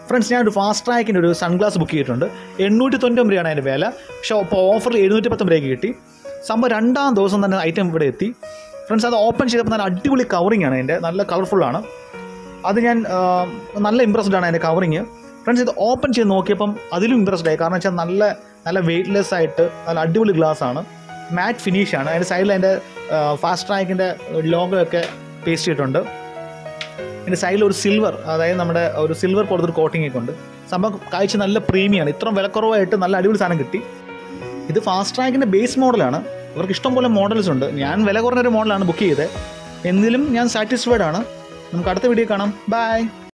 friends ഞാൻ ഒരു fast ട്രാക്കിൻ്റെ ഒരു സൺഗ്ലാസ് ബുക്ക് ചെയ്തിട്ടുണ്ട് എണ്ണൂറ്റി തൊണ്ണൂറ്റൊമ്പത് രൂപയാണ് അതിൻ്റെ വില പക്ഷേ ഇപ്പോൾ ഓഫറിൽ എഴുന്നൂറ്റി പത്തൊമ്പത് രൂപയ്ക്ക് കിട്ടി സംഭവം രണ്ടാം ദിവസം തന്നെ ഐറ്റം ഇവിടെ എത്തി ഫ്രണ്ട്സ് അത് ഓപ്പൺ ചെയ്തപ്പോൾ നല്ല അടിപൊളി കവറിങ് ആണ് അതിൻ്റെ നല്ല കളർഫുള്ളാണ് അത് ഞാൻ ആ, നല്ല ഇമ്പ്രസ്ഡ് ആണ് അതിൻ്റെ കവറിങ് ഫ്രണ്ട്സ് ഇത് ഓപ്പൺ ചെയ്ത് നോക്കിയപ്പം അതിലും ഇമ്പ്രസ്ഡ് ആയി കാരണം വെച്ചാൽ നല്ല നല്ല വെയ്റ്റ്ലെസ് ആയിട്ട് നല്ല അടിപൊളി ഗ്ലാസ് ആണ് മാറ്റ് ഫിനിഷ് ആണ് അതിൻ്റെ സൈഡിൽ അതിൻ്റെ ഫാസ്റ്റ് ട്രാക്കിൻ്റെ ലോഗോ ഒക്കെ പേസ്റ്റ് ചെയ്തിട്ടുണ്ട് ഇതിൻ്റെ സൈഡിൽ ഒരു സിൽവർ അതായത് നമ്മുടെ ഒരു സിൽവർ പോലത്തെ ഒരു കോട്ടിംഗ് ഒക്കെ ഉണ്ട് സംഭവം കാഴ്ച നല്ല പ്രീമിയാണ് ഇത്രയും വിലക്കുറവായിട്ട് നല്ല അടിപൊളി സാധനം കിട്ടി ഇത് ഫാസ്റ്റ് ട്രാക്കിൻ്റെ ബേസ് മോഡലാണ് ഇവർക്ക് ഇഷ്ടം പോലെ മോഡൽസ് ഉണ്ട് ഞാൻ വില കുറഞ്ഞൊരു മോഡലാണ് ബുക്ക് ചെയ്തത് എന്നിലും ഞാൻ സാറ്റിസ്ഫൈഡ് ആണ് നമുക്ക് അടുത്ത വീഡിയോ കാണാം ബൈ